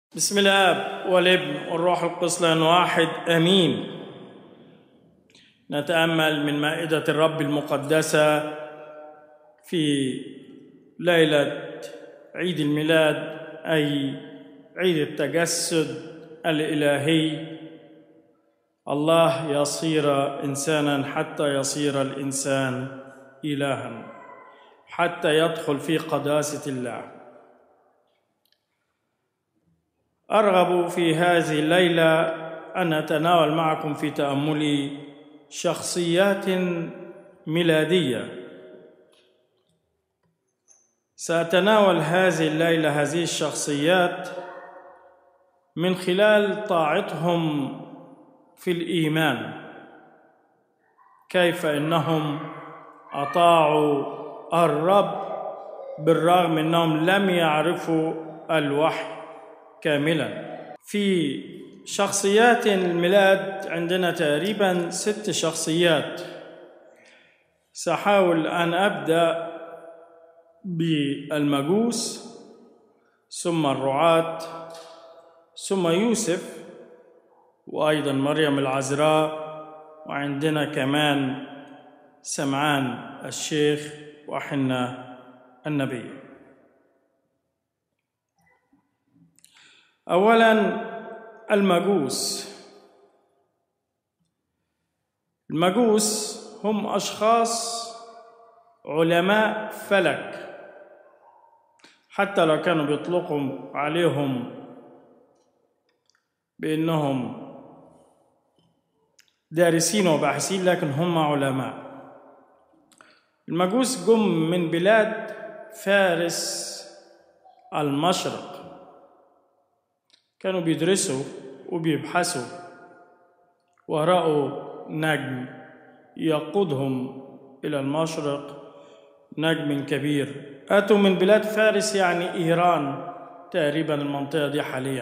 بسم الاب والابن والروح القدس لان واحد امين نتامل من مائده الرب المقدسه في ليله عيد الميلاد اي عيد التجسد الالهي الله يصير انسانا حتى يصير الانسان الها حتى يدخل في قداسه الله ارغب في هذه الليله ان اتناول معكم في تاملي شخصيات ميلاديه ساتناول هذه الليله هذه الشخصيات من خلال طاعتهم في الايمان كيف انهم اطاعوا الرب بالرغم انهم لم يعرفوا الوحي كاملا في شخصيات الميلاد عندنا تقريبا ست شخصيات سأحاول أن أبدأ بالمجوس ثم الرعاة ثم يوسف وأيضا مريم العذراء وعندنا كمان سمعان الشيخ وحنا النبي اولا المجوس المجوس هم اشخاص علماء فلك حتى لو كانوا بيطلقوا عليهم بانهم دارسين وباحثين لكن هم علماء المجوس جم من بلاد فارس المشرق كانوا بيدرسوا وبيبحثوا ورأوا نجم يقودهم إلى المشرق نجم كبير أتوا من بلاد فارس يعني إيران تقريبا المنطقة دي حاليا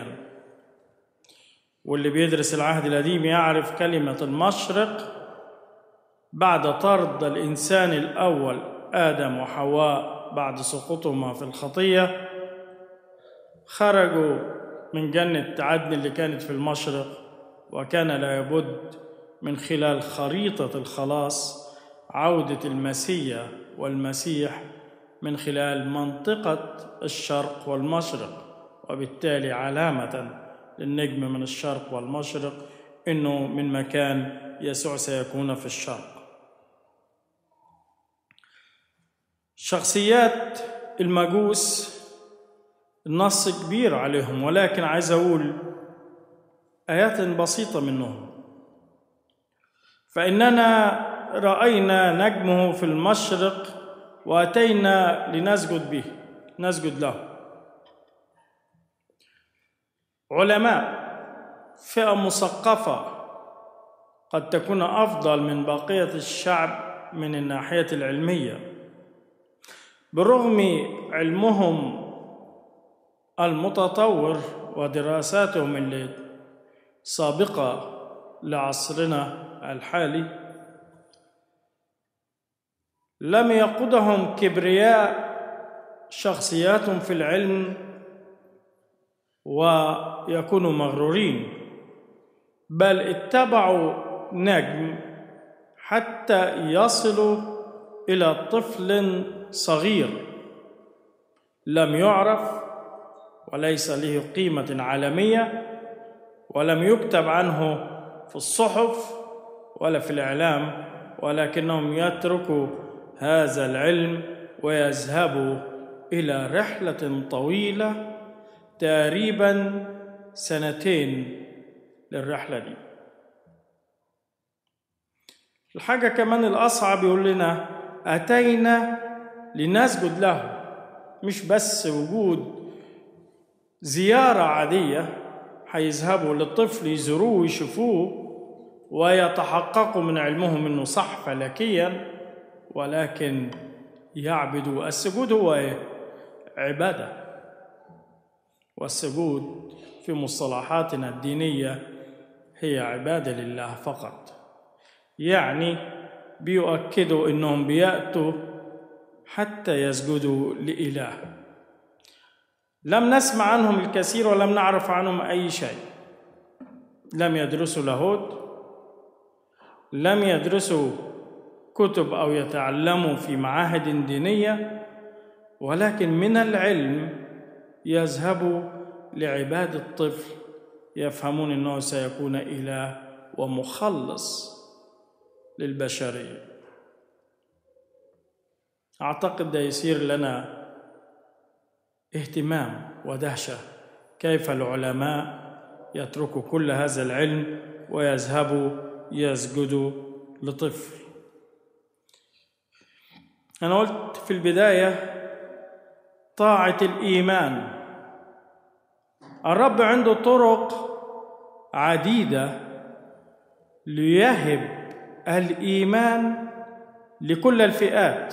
واللي بيدرس العهد القديم يعرف كلمة المشرق بعد طرد الإنسان الأول آدم وحواء بعد سقوطهما في الخطية خرجوا من جنة عدن اللي كانت في المشرق وكان لابد من خلال خريطة الخلاص عودة المسيح والمسيح من خلال منطقة الشرق والمشرق وبالتالي علامة للنجم من الشرق والمشرق انه من مكان يسوع سيكون في الشرق شخصيات المجوس النص كبير عليهم ولكن عايز اقول ايات بسيطه منهم فاننا راينا نجمه في المشرق واتينا لنسجد به نسجد له علماء فئه مثقفه قد تكون افضل من بقيه الشعب من الناحيه العلميه برغم علمهم المتطور ودراساتهم اللي سابقة لعصرنا الحالي لم يقودهم كبرياء شخصياتهم في العلم ويكونوا مغرورين بل اتبعوا نجم حتى يصلوا إلى طفل صغير لم يعرف وليس له قيمة عالمية ولم يكتب عنه في الصحف ولا في الإعلام ولكنهم يتركوا هذا العلم ويذهبوا إلى رحلة طويلة تقريبا سنتين للرحلة دي الحاجة كمان الأصعب يقول لنا أتينا لنسجد له مش بس وجود زيارة عادية هيذهبوا للطفل يزوروه ويشوفوه ويتحققوا من علمهم انه صح فلكيا ولكن يعبدوا السجود هو ايه؟ عبادة والسجود في مصطلحاتنا الدينية هي عبادة لله فقط يعني بيؤكدوا انهم بيأتوا حتى يسجدوا لإله لم نسمع عنهم الكثير ولم نعرف عنهم اي شيء لم يدرسوا لاهوت لم يدرسوا كتب او يتعلموا في معاهد دينيه ولكن من العلم يذهبوا لعباده الطفل يفهمون انه سيكون اله ومخلص للبشريه اعتقد ده يصير لنا اهتمام ودهشه كيف العلماء يتركوا كل هذا العلم ويذهبوا يسجدوا لطفل انا قلت في البدايه طاعه الايمان الرب عنده طرق عديده ليهب الايمان لكل الفئات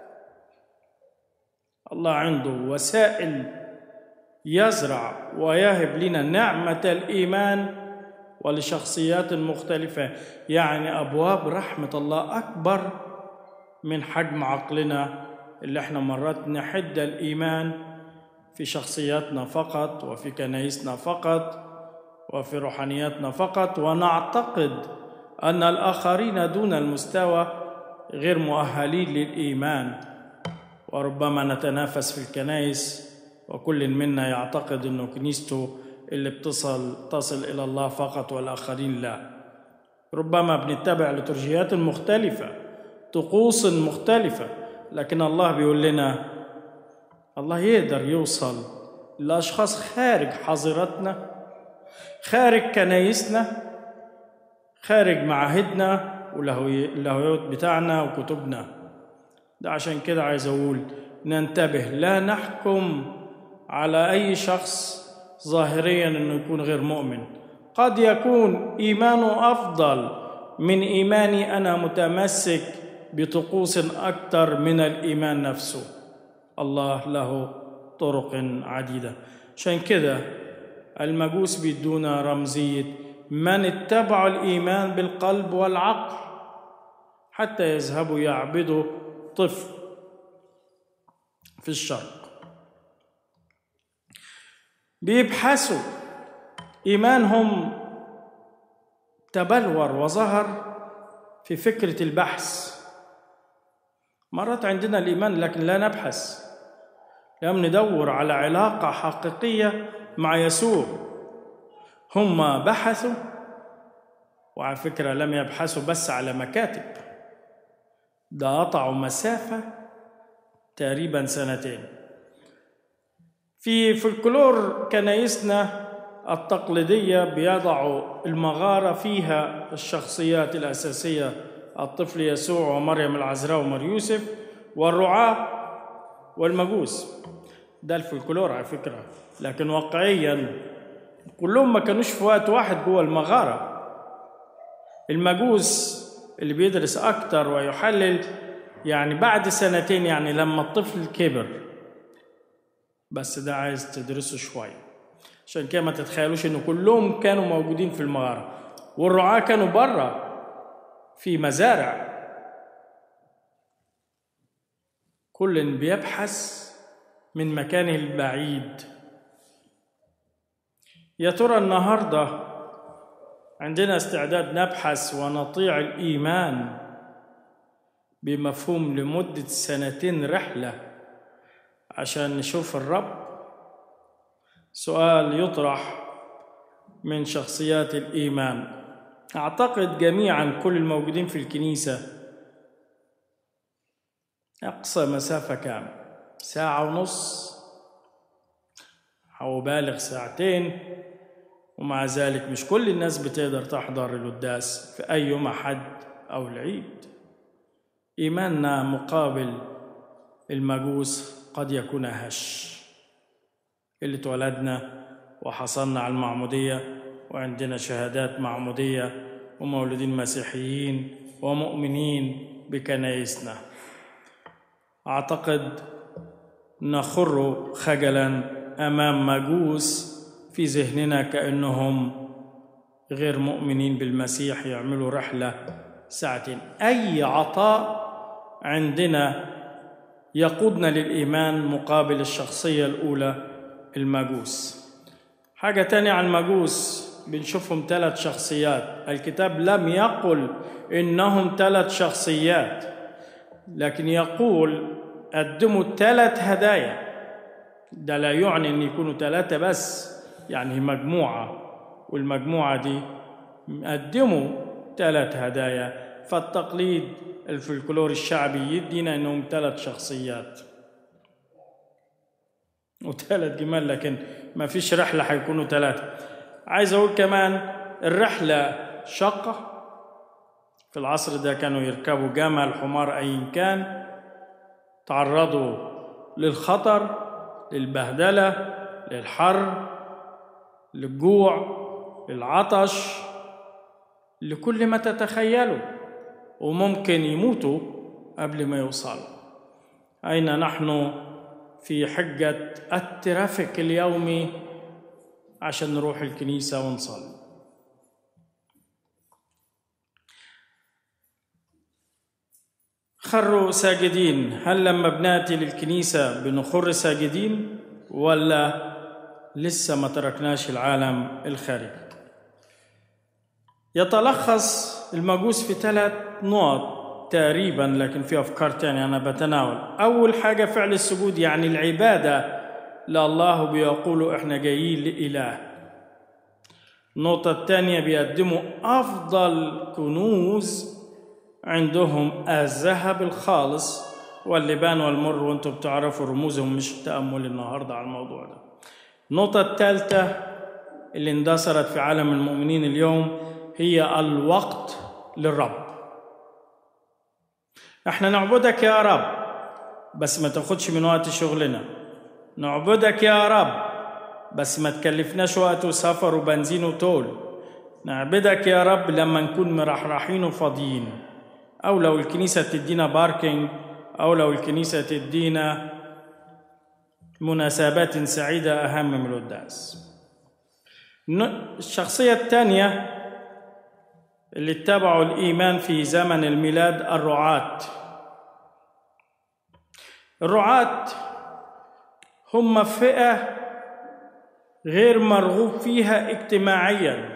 الله عنده وسائل يزرع ويهب لنا نعمه الايمان ولشخصيات مختلفه يعني ابواب رحمه الله اكبر من حجم عقلنا اللي احنا مرات نحد الايمان في شخصياتنا فقط وفي كنايسنا فقط وفي روحانياتنا فقط ونعتقد ان الاخرين دون المستوى غير مؤهلين للايمان وربما نتنافس في الكنائس وكل منا يعتقد انه كنيسته اللي بتصل تصل الى الله فقط والاخرين لا ربما بنتبع لترجيات مختلفه طقوس مختلفه لكن الله بيقول لنا الله يقدر يوصل لاشخاص خارج حظيرتنا خارج كنايسنا خارج معاهدنا واللاهوت بتاعنا وكتبنا ده عشان كده عايز اقول ننتبه لا نحكم على اي شخص ظاهريا انه يكون غير مؤمن قد يكون ايمانه افضل من ايماني انا متمسك بطقوس اكثر من الايمان نفسه الله له طرق عديده عشان كده المجوس بيدونا رمزيه من اتبعوا الايمان بالقلب والعقل حتى يذهبوا يعبدوا طفل في الشرق بيبحثوا ايمانهم تبلور وظهر في فكره البحث مرات عندنا الايمان لكن لا نبحث لم ندور على علاقه حقيقيه مع يسوع هم بحثوا وعلى فكره لم يبحثوا بس على مكاتب ده قطعوا مسافه تقريبا سنتين في فلكلور كنايسنا التقليديه بيضعوا المغاره فيها الشخصيات الاساسيه الطفل يسوع ومريم العذراء ومر يوسف والرعاة والمجوس ده الفلكلور على فكرة لكن واقعيا كلهم ما كانوش في وقت واحد جوه المغارة المجوس اللي بيدرس أكتر ويحلل يعني بعد سنتين يعني لما الطفل كبر بس ده عايز تدرسه شوية عشان كده ما تتخيلوش إن كلهم كانوا موجودين في المغارة والرعاة كانوا بره في مزارع كل بيبحث من مكانه البعيد يا ترى النهارده عندنا استعداد نبحث ونطيع الايمان بمفهوم لمده سنتين رحله عشان نشوف الرب سؤال يطرح من شخصيات الايمان أعتقد جميعا كل الموجودين في الكنيسة أقصى مسافة كام؟ ساعة ونص أو بالغ ساعتين ومع ذلك مش كل الناس بتقدر تحضر القداس في أي يوم أحد أو العيد إيماننا مقابل المجوس قد يكون هش اللي اتولدنا وحصلنا على المعمودية وعندنا شهادات معمودية ومولودين مسيحيين ومؤمنين بكنايسنا أعتقد نخر خجلا أمام مجوس في ذهننا كأنهم غير مؤمنين بالمسيح يعملوا رحلة ساعتين أي عطاء عندنا يقودنا للإيمان مقابل الشخصية الأولى المجوس حاجة تانية عن المجوس بنشوفهم ثلاث شخصيات الكتاب لم يقل إنهم ثلاث شخصيات لكن يقول قدموا ثلاث هدايا ده لا يعني ان يكونوا ثلاثة بس يعني مجموعة والمجموعة دي قدموا ثلاث هدايا فالتقليد الفلكلور الشعبي يدينا انهم ثلاث شخصيات وثلاث جمال لكن ما فيش رحلة هيكونوا ثلاثة عايز أقول كمان الرحلة شقة في العصر ده كانوا يركبوا جمل حمار أي كان تعرضوا للخطر للبهدلة للحر للجوع للعطش لكل ما تتخيلوا وممكن يموتوا قبل ما يوصلوا أين نحن في حجة الترافيك اليومي عشان نروح الكنيسة ونصلي خروا ساجدين هل لما بناتي للكنيسة بنخر ساجدين ولا لسه ما تركناش العالم الخارجي يتلخص المجوس في ثلاث نقط تقريبا لكن في أفكار تانية أنا بتناول أول حاجة فعل السجود يعني العبادة لله بيقولوا إحنا جايين لإله النقطة الثانية بيقدموا أفضل كنوز عندهم الذهب الخالص واللبان والمر وانتم بتعرفوا رموزهم مش تأمل النهاردة على الموضوع ده النقطة الثالثة اللي اندثرت في عالم المؤمنين اليوم هي الوقت للرب احنا نعبدك يا رب بس ما تاخدش من وقت شغلنا نعبدك يا رب بس ما تكلفناش وقت وسفر وبنزين وتول نعبدك يا رب لما نكون مرحرحين وفاضيين او لو الكنيسه تدينا باركينج او لو الكنيسه تدينا مناسبات سعيده اهم من القداس الشخصيه الثانيه اللي اتبعوا الايمان في زمن الميلاد الرعاه الرعاه هم فئه غير مرغوب فيها اجتماعيا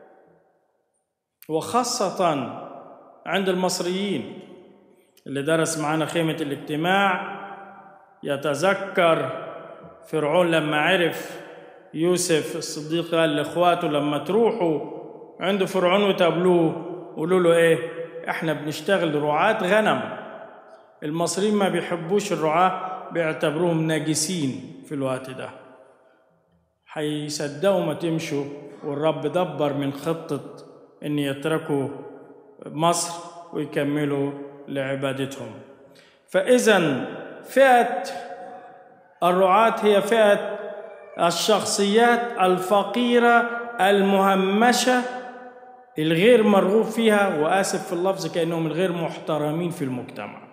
وخاصه عند المصريين اللي درس معانا خيمة الاجتماع يتذكر فرعون لما عرف يوسف الصديق قال لاخواته لما تروحوا عند فرعون وتقابلوه قولوا له ايه احنا بنشتغل رعاة غنم المصريين ما بيحبوش الرعاة بيعتبروهم ناجسين في الوقت ده هيصدقوا ما تمشوا والرب دبر من خطة ان يتركوا مصر ويكملوا لعبادتهم فإذا فئة الرعاة هي فئة الشخصيات الفقيرة المهمشة الغير مرغوب فيها وآسف في اللفظ كأنهم الغير محترمين في المجتمع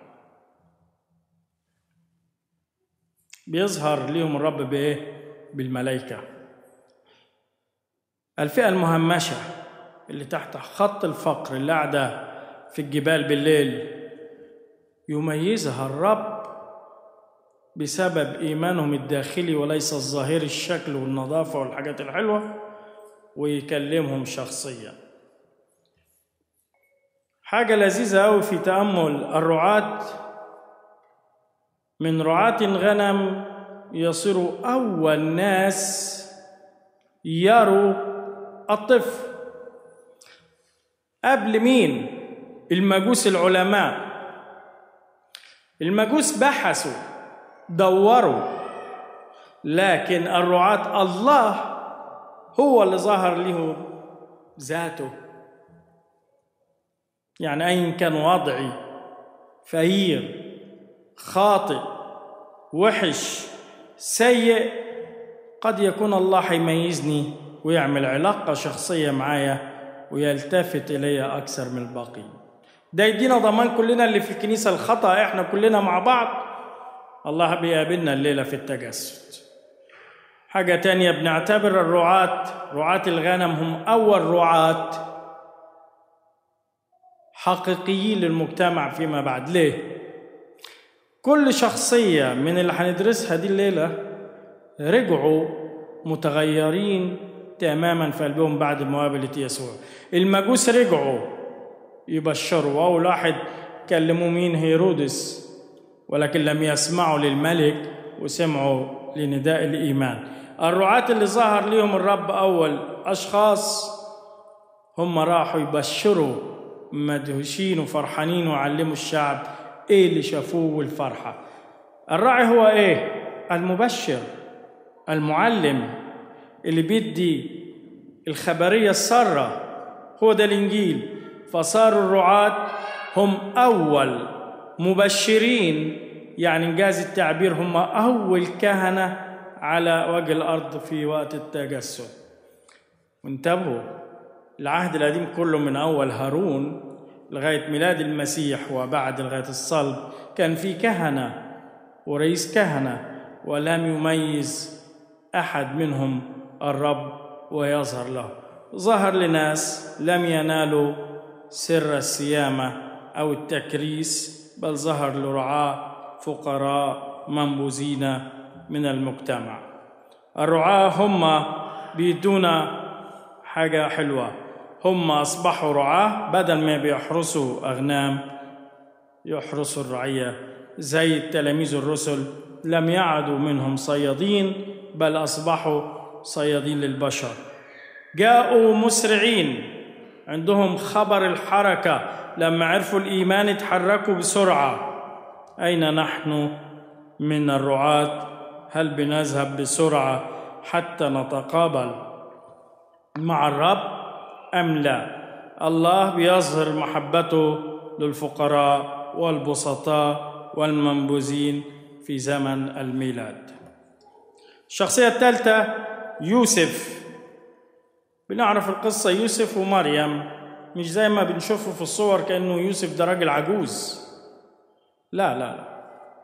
بيظهر ليهم الرب بإيه؟ بالملائكة الفئة المهمشة اللي تحت خط الفقر اللي قاعدة في الجبال بالليل يميزها الرب بسبب إيمانهم الداخلي وليس الظاهر الشكل والنظافة والحاجات الحلوة ويكلمهم شخصيا حاجة لذيذة أوي في تأمل الرعاة من رعاة الغنم يصيروا أول ناس يروا الطفل قبل مين المجوس العلماء المجوس بحثوا دوروا لكن الرعاة الله هو اللي ظهر له ذاته يعني أين كان وضعي فقير خاطئ وحش سيء قد يكون الله هيميزني ويعمل علاقة شخصية معايا ويلتفت إلي أكثر من الباقين ده يدينا ضمان كلنا اللي في الكنيسة الخطأ إحنا كلنا مع بعض الله بيقابلنا الليلة في التجسد حاجة تانية بنعتبر الرعاة رعاة الغنم هم أول رعاة حقيقيين للمجتمع فيما بعد ليه؟ كل شخصية من اللي هندرسها دي الليلة رجعوا متغيرين تماما في قلبهم بعد مقابلة يسوع المجوس رجعوا يبشروا وأول واحد كلموا مين هيرودس ولكن لم يسمعوا للملك وسمعوا لنداء الإيمان الرعاة اللي ظهر لهم الرب أول أشخاص هم راحوا يبشروا مدهوشين وفرحانين وعلموا الشعب ايه اللي شافوه والفرحه الراعي هو ايه المبشر المعلم اللي بيدي الخبريه الساره هو ده الانجيل فصاروا الرعاة هم اول مبشرين يعني انجاز التعبير هم اول كهنه على وجه الارض في وقت التجسد وانتبهوا العهد القديم كله من اول هارون لغايه ميلاد المسيح وبعد لغايه الصلب كان في كهنه ورئيس كهنه ولم يميز احد منهم الرب ويظهر له ظهر لناس لم ينالوا سر السيامه او التكريس بل ظهر لرعاه فقراء منبوذين من المجتمع الرعاه هم بيدونا حاجه حلوه هم أصبحوا رعاة بدل ما بيحرسوا أغنام يحرسوا الرعية زي التلاميذ الرسل لم يعدوا منهم صيادين بل أصبحوا صيادين للبشر جاءوا مسرعين عندهم خبر الحركة لما عرفوا الإيمان اتحركوا بسرعة أين نحن من الرعاة هل بنذهب بسرعة حتى نتقابل مع الرب أم لا الله بيظهر محبته للفقراء والبسطاء والمنبوذين في زمن الميلاد الشخصية الثالثة يوسف بنعرف القصة يوسف ومريم مش زي ما بنشوفه في الصور كأنه يوسف ده راجل عجوز لا لا لا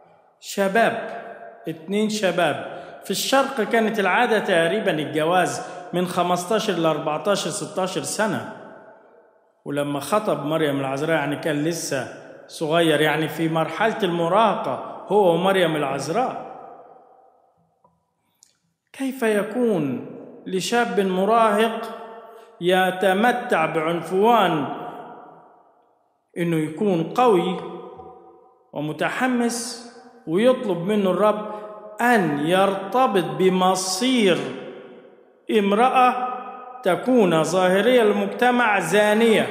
شباب اتنين شباب في الشرق كانت العادة تقريبا الجواز من 15 ل 14 16 سنة ولما خطب مريم العذراء يعني كان لسه صغير يعني في مرحلة المراهقة هو ومريم العذراء كيف يكون لشاب مراهق يتمتع بعنفوان انه يكون قوي ومتحمس ويطلب منه الرب ان يرتبط بمصير امرأة تكون ظاهرية المجتمع زانية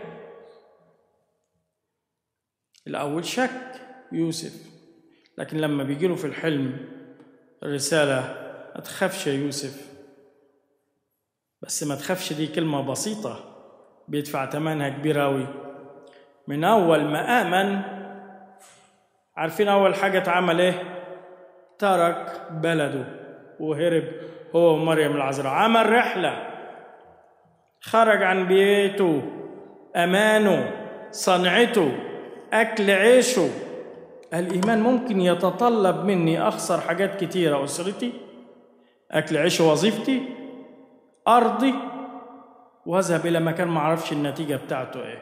الأول شك يوسف لكن لما بيجي له في الحلم الرسالة ما تخافش يا يوسف بس ما تخافش دي كلمة بسيطة بيدفع ثمنها كبير أوي من أول ما آمن عارفين أول حاجة اتعمل إيه؟ ترك بلده وهرب هو ومريم العذراء عمل رحلة خرج عن بيته أمانه صنعته أكل عيشه الإيمان ممكن يتطلب مني أخسر حاجات كتيرة أسرتي أكل عيش وظيفتي أرضي وأذهب إلى مكان ما أعرفش النتيجة بتاعته إيه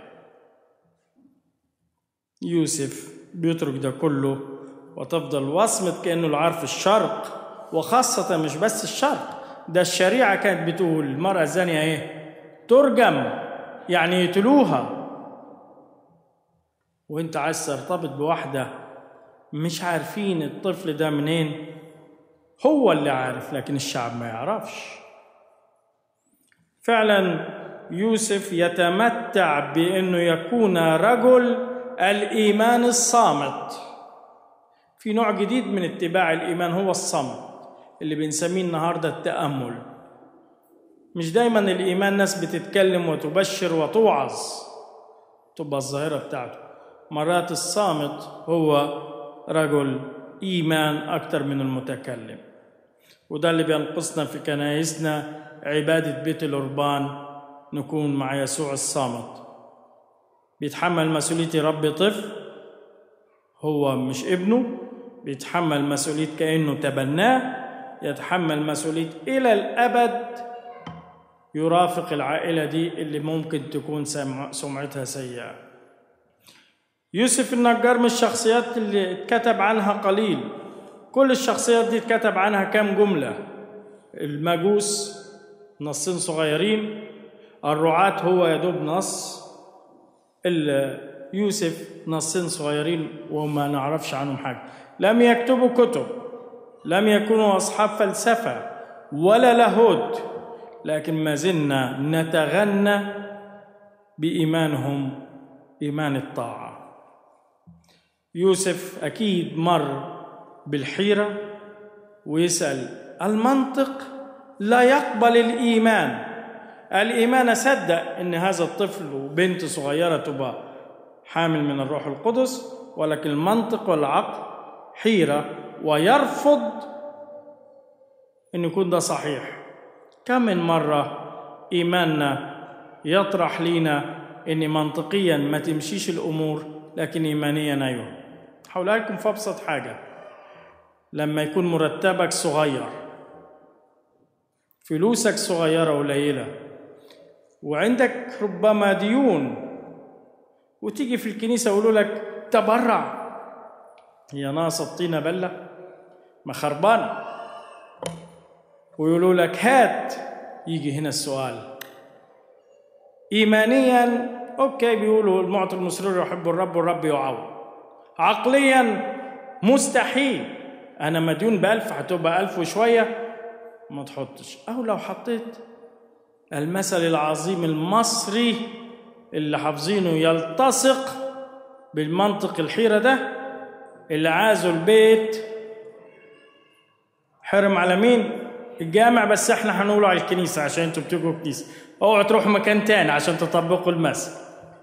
يوسف بيترك ده كله وتفضل وصمة كأنه العار الشرق وخاصة مش بس الشرق ده الشريعة كانت بتقول المرأة الزانية إيه ترجم يعني يقتلوها وانت عايز ترتبط بواحدة مش عارفين الطفل ده منين هو اللي عارف لكن الشعب ما يعرفش فعلا يوسف يتمتع بانه يكون رجل الايمان الصامت في نوع جديد من اتباع الايمان هو الصمت اللي بنسميه النهارده التامل مش دايما الايمان ناس بتتكلم وتبشر وتوعظ تبقى الظاهره بتاعته مرات الصامت هو رجل ايمان اكتر من المتكلم وده اللي بينقصنا في كنايسنا عباده بيت القربان نكون مع يسوع الصامت بيتحمل مسؤوليه يربي طفل هو مش ابنه بيتحمل مسؤوليه كانه تبناه يتحمل مسؤوليه الى الابد يرافق العائله دي اللي ممكن تكون سمعتها سيئه يوسف النجار من الشخصيات اللي اتكتب عنها قليل كل الشخصيات دي اتكتب عنها كام جملة المجوس نصين صغيرين الرعاة هو يا دوب نص يوسف نصين صغيرين وما نعرفش عنهم حاجة لم يكتبوا كتب لم يكونوا أصحاب فلسفة ولا لاهوت لكن ما زلنا نتغنى بإيمانهم إيمان الطاعة يوسف أكيد مر بالحيرة ويسأل المنطق لا يقبل الإيمان الإيمان صدق إن هذا الطفل وبنت صغيرة تبقى حامل من الروح القدس ولكن المنطق والعقل حيرة ويرفض إن يكون ده صحيح كم من مرة إيماننا يطرح لينا إن منطقيا ما تمشيش الأمور لكن إيمانيا أيوه هقولها لكم في أبسط حاجة لما يكون مرتبك صغير فلوسك صغيرة قليلة وعندك ربما ديون وتيجي في الكنيسة يقولوا لك تبرع هي ناقصة طينة بلة ما خربانة ويقولوا لك هات يجي هنا السؤال إيمانيا أوكي بيقولوا المعطي المسرور يحب الرب والرب يعوض عقليا مستحيل أنا مديون بألف هتبقى ألف وشوية ما تحطش أو لو حطيت المثل العظيم المصري اللي حافظينه يلتصق بالمنطق الحيرة ده اللي عازوا البيت حرم على مين؟ الجامع بس احنا هنقوله على الكنيسة عشان انتوا بتيجوا كنيسة اوعوا تروحوا مكان تاني عشان تطبقوا المثل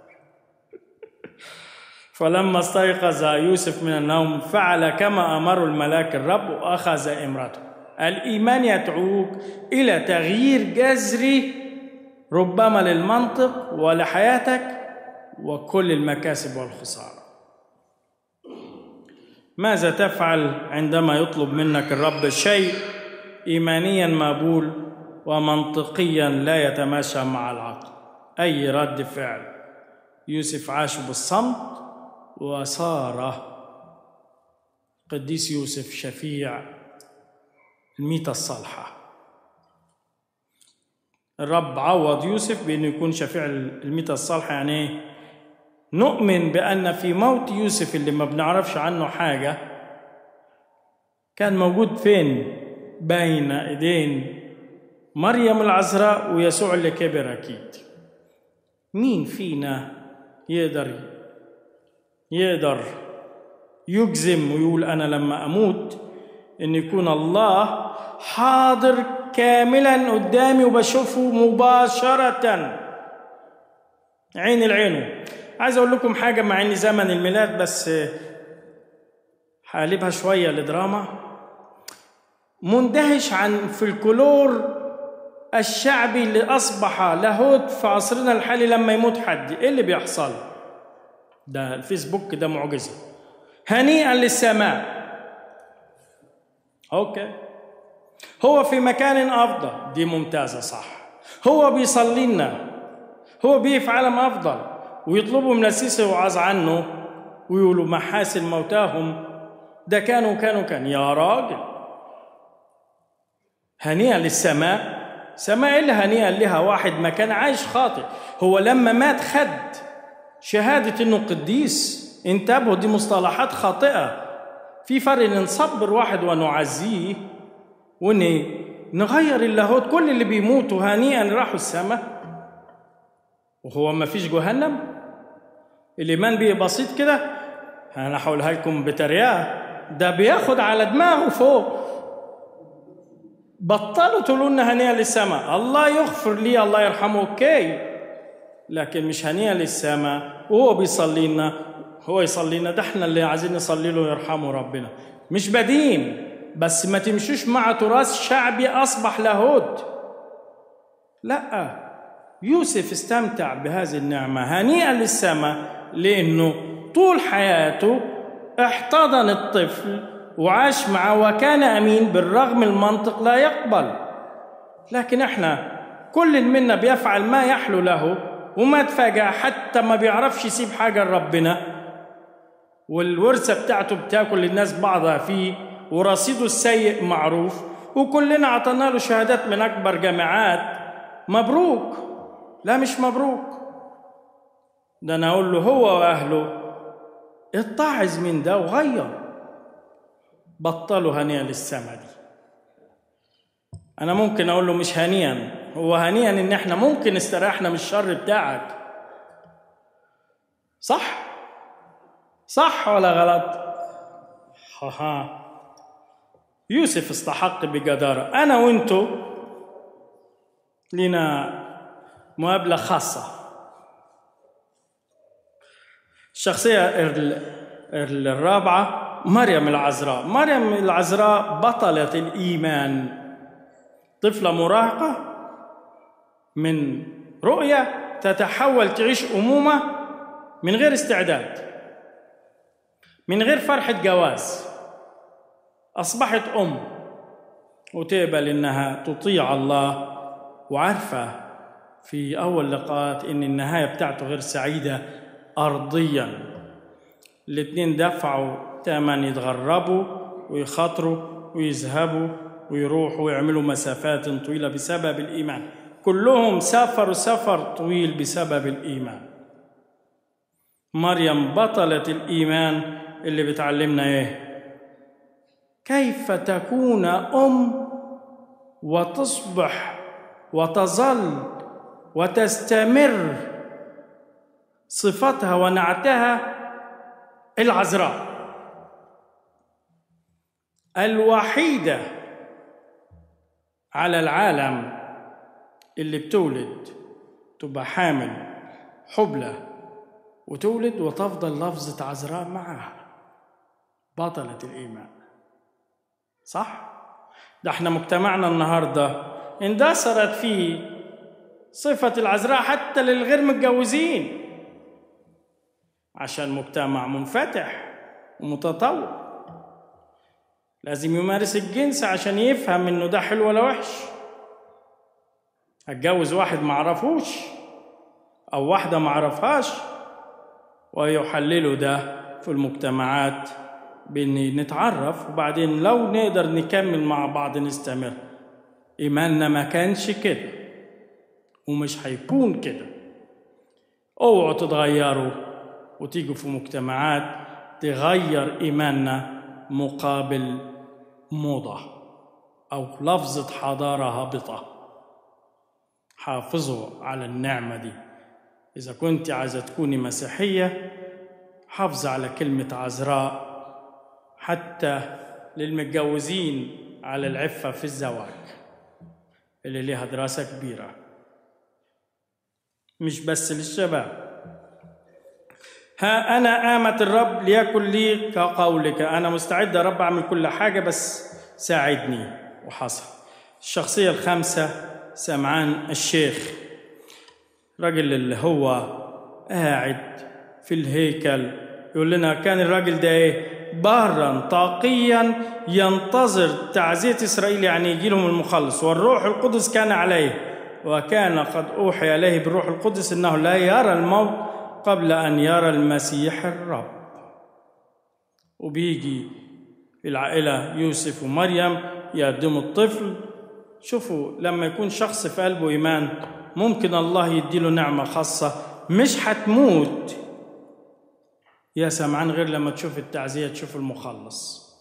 فلما استيقظ يوسف من النوم فعل كما امره الملاك الرب واخذ امرته الايمان يدعوك الى تغيير جذري ربما للمنطق ولحياتك وكل المكاسب والخساره ماذا تفعل عندما يطلب منك الرب شيء ايمانيا مقبول ومنطقيا لا يتماشى مع العقل اي رد فعل يوسف عاش بالصمت وصار قديس يوسف شفيع الميتة الصالحة الرب عوض يوسف بأنه يكون شفيع الميتة الصالحة يعني إيه؟ نؤمن بأن في موت يوسف اللي ما بنعرفش عنه حاجة كان موجود فين بين ايدين مريم العذراء ويسوع اللي كبر اكيد مين فينا يقدر يقدر يجزم ويقول انا لما اموت ان يكون الله حاضر كاملا قدامي وبشوفه مباشره عين العين عايز اقول لكم حاجه مع ان زمن الميلاد بس هقلبها شويه لدراما مندهش عن فلكلور الشعبي اللي اصبح لاهوت في عصرنا الحالي لما يموت حد ايه اللي بيحصل ده الفيسبوك ده معجزه هنيئا للسماء اوكي هو في مكان افضل دي ممتازه صح هو بيصلي لنا هو بيه في عالم افضل ويطلبوا من السيسي وعظ عنه ويقولوا محاسن موتاهم ده كانوا كانوا كان يا راجل هنيئا للسماء سماء إلا هنيئا لها واحد ما كان عايش خاطئ هو لما مات خد شهادة إنه قديس انتبهوا دي مصطلحات خاطئة في فرق إن نصبر واحد ونعزيه وإن نغير اللاهوت كل اللي بيموتوا هنيئا راحوا السماء وهو ما فيش جهنم الإيمان بيه بسيط كده أنا هقولها لكم بتريقة ده بياخد على دماغه فوق بطلوا تقولوا لنا هنيئا للسماء الله يغفر لي الله يرحمه اوكي لكن مش هنيئا للسماء وهو بيصلي لنا هو يصلي لنا ده احنا اللي عايزين نصلي له يرحمه ربنا مش بدين بس ما تمشوش مع تراث شعبي اصبح لاهوت لا يوسف استمتع بهذه النعمه هنيئا للسماء لانه طول حياته احتضن الطفل وعاش معه وكان امين بالرغم المنطق لا يقبل لكن احنا كل منا بيفعل ما يحلو له وما تفاجأ حتى ما بيعرفش يسيب حاجة لربنا والورثة بتاعته بتاكل الناس بعضها فيه ورصيده السيء معروف وكلنا عطينا له شهادات من أكبر جامعات مبروك لا مش مبروك ده أنا أقول له هو وأهله اتعظ من ده وغير بطلوا هنيئا للسما دي أنا ممكن أقول له مش هنيئا هو هنيئا إن إحنا ممكن استريحنا من الشر بتاعك صح؟ صح ولا غلط؟ ها يوسف استحق بجدارة أنا وأنتو لنا مقابلة خاصة الشخصية الرابعة مريم العذراء مريم العذراء بطلة الإيمان طفلة مراهقة من رؤية تتحول تعيش أمومة من غير استعداد من غير فرحة جواز أصبحت أم وتقبل إنها تطيع الله وعارفة في أول لقاءات إن النهاية بتاعته غير سعيدة أرضيا الاتنين دفعوا تمن يتغربوا ويخاطروا ويذهبوا ويروحوا ويعملوا مسافات طويلة بسبب الإيمان كلهم سافروا سفر طويل بسبب الإيمان مريم بطلة الإيمان اللي بتعلمنا إيه كيف تكون أم وتصبح وتظل وتستمر صفتها ونعتها العذراء الوحيدة على العالم اللي بتولد تبقى حامل حبلة وتولد وتفضل لفظة عذراء معها بطلة الإيمان صح؟ ده احنا مجتمعنا النهاردة اندثرت فيه صفة العذراء حتى للغير متجوزين عشان مجتمع منفتح ومتطور لازم يمارس الجنس عشان يفهم انه ده حلو ولا وحش هتجوز واحد معرفوش او واحدة معرفهاش ويحللوا ده في المجتمعات بان نتعرف وبعدين لو نقدر نكمل مع بعض نستمر ايماننا ما كانش كده ومش هيكون كده اوعوا تتغيروا وتيجوا في مجتمعات تغير ايماننا مقابل موضه او لفظه حضاره هابطه حافظوا على النعمه دي اذا كنت عايزه تكوني مسيحيه حافظ على كلمه عذراء حتى للمتجوزين على العفه في الزواج اللي ليها دراسه كبيره مش بس للشباب ها أنا آمة الرب ليكن لي كقولك أنا مستعد يا رب أعمل كل حاجة بس ساعدني وحصل الشخصية الخامسة سمعان الشيخ راجل اللي هو قاعد في الهيكل يقول لنا كان الراجل ده ايه بارا طاقيا ينتظر تعزية إسرائيل يعني يجي لهم المخلص والروح القدس كان عليه وكان قد أوحي إليه بالروح القدس أنه لا يرى الموت قبل أن يرى المسيح الرب وبيجي العائلة يوسف ومريم يقدموا الطفل شوفوا لما يكون شخص في قلبه إيمان ممكن الله يديله نعمة خاصة مش هتموت يا سمعان غير لما تشوف التعزية تشوف المخلص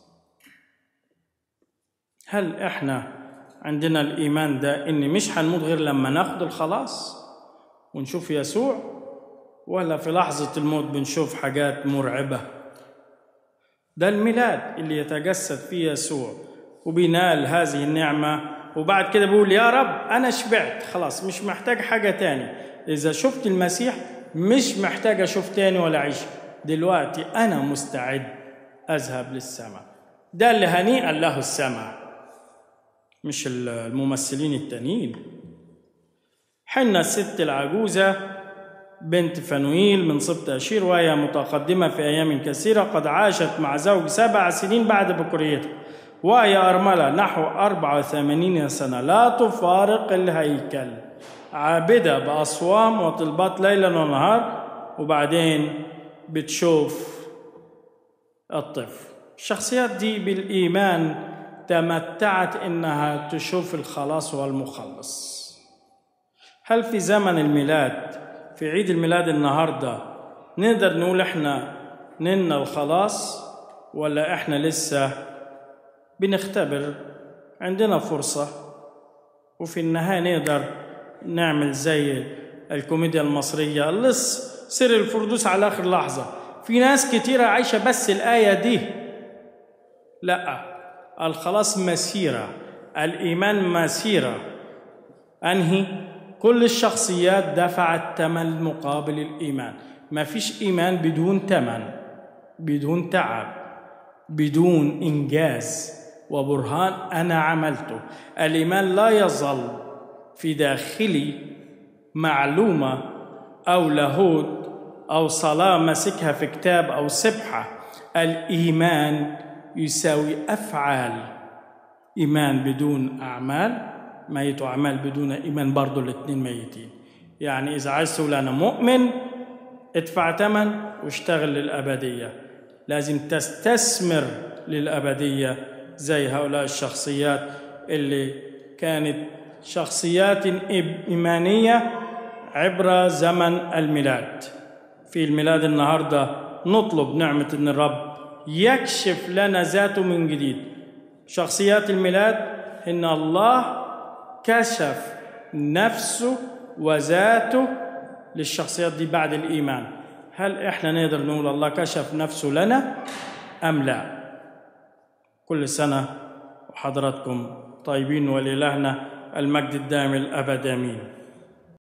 هل احنا عندنا الإيمان ده إن مش هنموت غير لما ناخد الخلاص ونشوف يسوع ولا في لحظة الموت بنشوف حاجات مرعبة ده الميلاد اللي يتجسد فيه يسوع وبينال هذه النعمة وبعد كده بيقول يا رب أنا شبعت خلاص مش محتاج حاجة تاني إذا شفت المسيح مش محتاج أشوف تاني ولا أعيش دلوقتي أنا مستعد أذهب للسماء ده اللي هنيئا له السماء مش الممثلين التانيين حنا الست العجوزة بنت فنويل من سبط أشير وهي متقدمة في أيام كثيرة قد عاشت مع زوج سبع سنين بعد بكريتها وهي أرملة نحو أربعة وثمانين سنة لا تفارق الهيكل عابدة بأصوام وطلبات ليلا ونهار وبعدين بتشوف الطفل الشخصيات دي بالإيمان تمتعت إنها تشوف الخلاص والمخلص هل في زمن الميلاد في عيد الميلاد النهاردة نقدر نقول إحنا نلنا الخلاص ولا إحنا لسه بنختبر عندنا فرصة وفي النهاية نقدر نعمل زي الكوميديا المصرية لص سر الفردوس على آخر لحظة في ناس كتيرة عايشة بس الآية دي لا الخلاص مسيرة الإيمان مسيرة أنهي كل الشخصيات دفعت ثمن مقابل الإيمان ما فيش إيمان بدون ثمن بدون تعب بدون إنجاز وبرهان أنا عملته الإيمان لا يظل في داخلي معلومة أو لاهوت أو صلاة ماسكها في كتاب أو سبحة الإيمان يساوي أفعال إيمان بدون أعمال ميت أعمال بدون إيمان برضو الاثنين ميتين يعني إذا عايز تقول أنا مؤمن ادفع ثمن واشتغل للأبدية لازم تستثمر للأبدية زي هؤلاء الشخصيات اللي كانت شخصيات إيمانية عبر زمن الميلاد في الميلاد النهاردة نطلب نعمة أن الرب يكشف لنا ذاته من جديد شخصيات الميلاد إن الله كشف نفسه وذاته للشخصيات دي بعد الإيمان هل إحنا نقدر نقول الله كشف نفسه لنا أم لا كل سنة وحضراتكم طيبين ولإلهنا المجد الدائم الأبد آمين